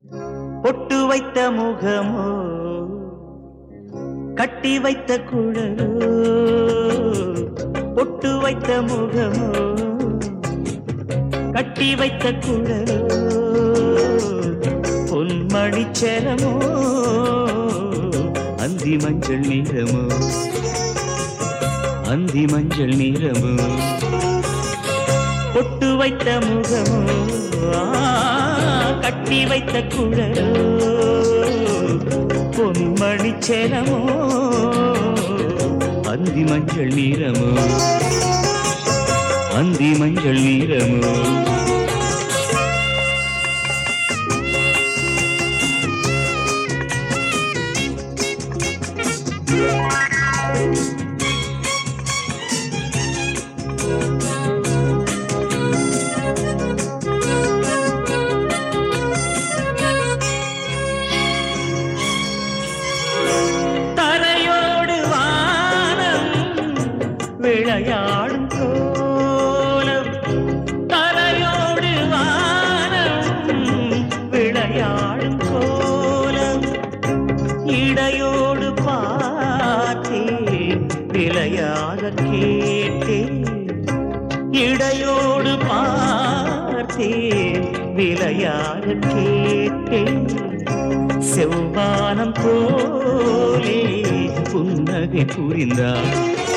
பொட்டு வைத்த முகமோ கட்டி வைத்த குழலோ பொட்டு வைத்த முகமோ கட்டி வைத்த குழலோ பொன்மணி செலமோ அந்தி மஞ்சள் நிறமோ அந்தி மஞ்சள் நிறமோ பொட்டு வைத்த முகமோ ஆ, கட்டி வைத்த குழலோ பொன்மணி செலமோ அந்தி மஞ்சள் நிறமோ அந்தி மஞ்சள் நிறமோ தரையோடு வானம் விளையாடும் கோலம் தரையோடு வானம் விளையாடும் கோலம் இடையோடு பார்த்தேன் விலையாக கேட்டேன் இடையோடு பார்த்தேன் விலையாக கேட்டேன் செவ்வானம் போலே புன்னகை புரிந்தாள்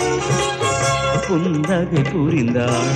புன்னகை புரிந்தாள்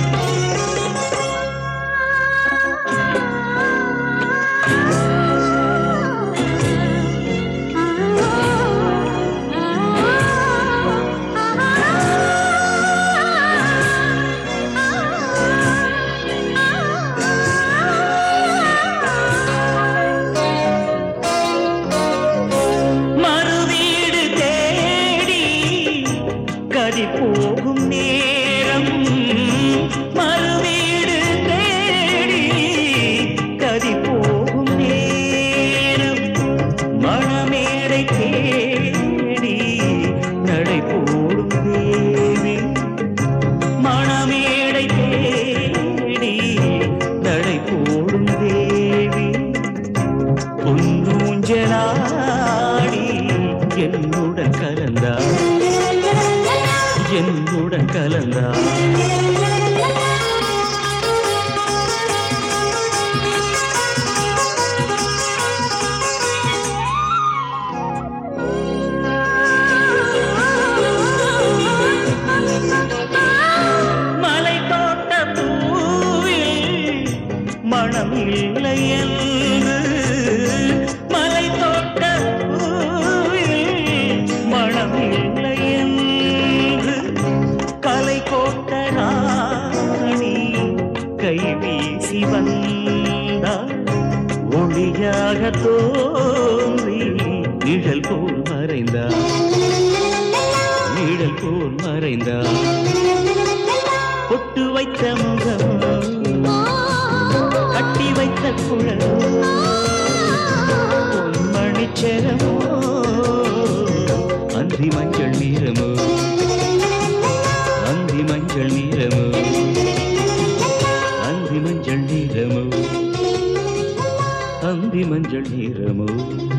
மறுவீடு தேடி கதி போகும் நேரம் மறுவீடு தேடி கதி போகும் நேரம் மணமேடை தேடி நடை போடும் தேவி மணமேடை தேடி நடை போடும் தேவி பொன்னூஞ்சலாடி என்னுடன் கலந்தார் என்னுடன் கலந்தார் மலை தோட்ட பூவில் மனம் இல்லை என்று மலை தோட்ட பூவில் மனம் இல்லை என்று கலை கோட்ட ராணி கை வீசி வந்தார் ஒளியாக தோன்றி நிழல் போல் மறைந்தார் நிழல் போல் மறைந்தார் பொட்டு வைத்த முகம் கட்டி வைத்த குழலோ பொன்மணி செலமோ அந்தி மஞ்சள் நீரமோ அந்தி மஞ்சள் நீரமோ அந்தி மஞ்சள் நீரமோ அந்தி மஞ்சள் நீரமோ